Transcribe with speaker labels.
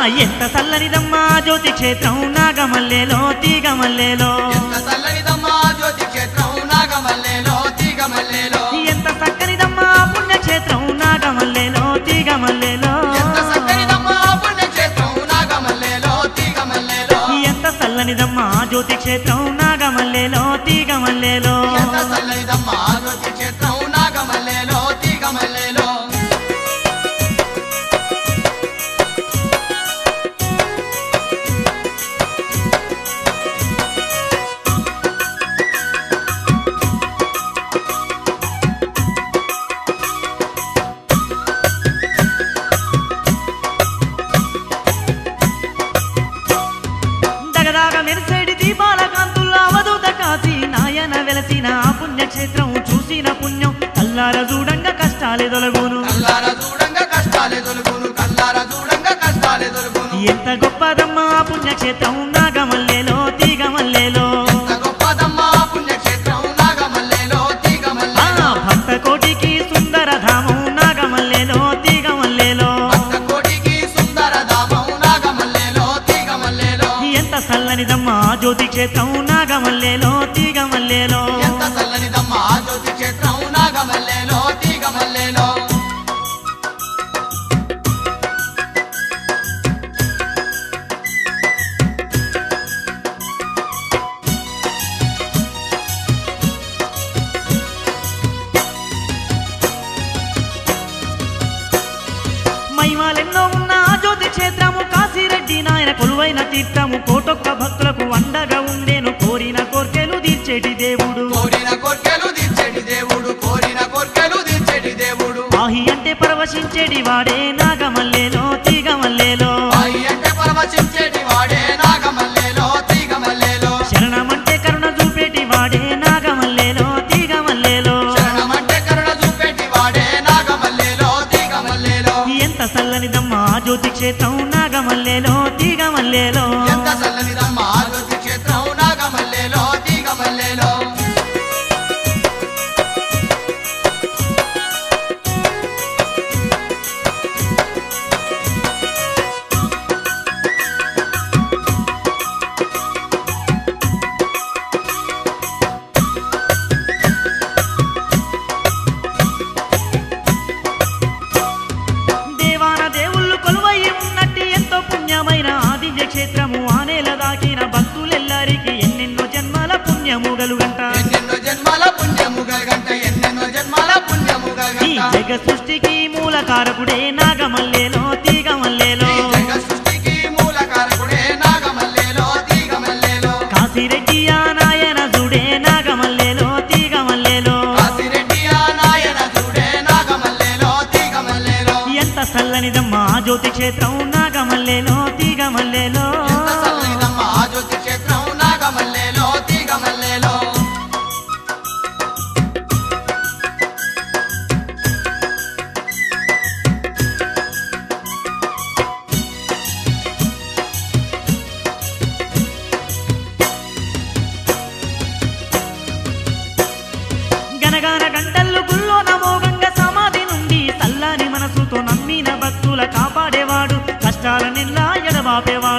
Speaker 1: ఎంత చల్లనిదమ్మా జ్యోతి క్షేత్రం నాగమల్లెలో తీగమల్లెలో
Speaker 2: ఎంత చల్లనిదమ్మా జ్యోతి క్షేత్రం నాగమల్లేలో తీగమల్లేలో
Speaker 1: ఎంత చక్కనిదమ్మా పుణ్యక్షేత్రం నాగమల్లెలో తీగమల్లెలో
Speaker 2: ఎంత చక్కనిదమ్మా పుణ్యక్షేత్రం నాగమల్లేలో తీగమల్లేలో
Speaker 1: ఎంత చల్లనిదమ్మా జ్యోతి క్షేత్రం నాగమల్లెలో తీగమల్లెలో
Speaker 2: ఎంత చల్లనిదమ్మా జ్యోతి క్షేత్రం నాగమల్లేలో తీగమల్లేలో
Speaker 1: దగదాగ మెరిసేడి దీపాల కాంతుల్లో అవధూత కాశీ నాయన వెలసిన ఆ పుణ్యక్షేత్రం చూసిన పుణ్యం కల్లార చూడంగా కష్టాలే తొలగును
Speaker 2: కల్లార చూడంగా కష్టాలే దొలుగును కల్లార చూడంగా కష్టాలే దొలుగును
Speaker 1: ఎంత గొప్పదమ్మా ఆ పుణ్యక్షేత్రం నాగమల్లెలో తీగమల్లెలో
Speaker 2: ఎంత గొప్పదమ్మా పుణ్యక్షేత్రం నాగమల్లేలో
Speaker 1: ఆ
Speaker 2: తీగమల్లేలో
Speaker 1: భక్త కోటికి సుందర ధామం నాగమల్లెలో తీగమల్లెలో
Speaker 2: భక్త కోటికి సుందర ధామం నాగమల్లేలో తీగమల్లేలో
Speaker 1: ఎంత చల్లనిదమ్మా జ్యోతి క్షేత్రం నాగమల్లెలో తీగమల్లెలో
Speaker 2: ఎంత చల్లనిదమ్మా జ్యోతి క్షేత్రం నాగమల్లేలో తీగమల్లేలో
Speaker 1: మహిమాలెన్నో ఉన్న ఆ జ్యోతి క్షేత్రము కాశీరెడ్డి నాయన కొలువైన తీర్థము కోటొక్క భక్తులకు అండగా ఉండేను కోరిన కోర్కెలు తీర్చేటి దేవుడు
Speaker 2: కోరిన కోర్కెలు తీర్చేటి దేవుడు కోరిన కోర్కెలు తీర్చేటి దేవుడు
Speaker 1: ఆహి అంటే పరవశించేటి వాడే నాగమల్లెలో తీగమల్లెలో
Speaker 2: ఆయి అంటే పరవశించేటి వాడే నాగమల్లేలో తీగమల్లేలో
Speaker 1: శరణమంటే కరుణ చూపేటి వాడే నాగమల్లెలో తీగమల్లెలో
Speaker 2: శరణమంటే కరుణ చూపేటి వాడే నాగమల్లేలో తీగమల్లేలో
Speaker 1: ఎంత చల్లనిదమ్మా ఆ జ్యోతి క్షేత్రం నాగమల్లెలో తీగమల్లెలో
Speaker 2: ఎంత చల్లనిదమ్మా జ్యోతి క్షేత్రం నాగమల్లేలో తీగమల్లేలో
Speaker 1: దేవాన దేవుళ్ళు కొలువై ఉన్నట్టి ఎంతో పుణ్యమైన ఆదిత్య క్షేత్రము ఆనేల దాకిన భక్తులెల్లరికి ఎన్నెన్నో జన్మల పుణ్యము గలుగంట
Speaker 2: ఎన్నెన్నో జన్మాల పుణ్యము గల్గంట ఎన్నెన్నో జన్మాల పుణ్యము
Speaker 1: ఈ
Speaker 2: గల్గంట
Speaker 1: జగ సృష్టికి మూలకారకుడే నాగమల్లెలో తీగమల్లెలో
Speaker 2: ఈ జగ సృష్టికి మూలకారకుడే నాగమల్లేలో తీగమల్లేలో
Speaker 1: కాశీరెడ్డి ఆ నాయన జుడే నాగమల్లెలో తీగమల్లెలో
Speaker 2: కాశిరెడ్డి ఆ నాయన చూడే నాగమల్లేలో తీగమల్లేలో
Speaker 1: ఎంత చల్లనిదమ్మా ఆ జ్యోతి క్షేత్రం నాగమల్లెలో తీగమల్లెలో
Speaker 2: ఎంత చల్లనిదమ్మా ఆ జ్యోతి క్షేత్రం నాగమల్లేలో తీగమల్లేలో
Speaker 1: గనగాన గంటల్లో గుల్లో నమోగంగా సమాధి నుండి చల్లని మనసుతో నమ్మిన భక్తుల కాపాడేవాడు కష్టాల నిల్లా ఎడబాపేవాడు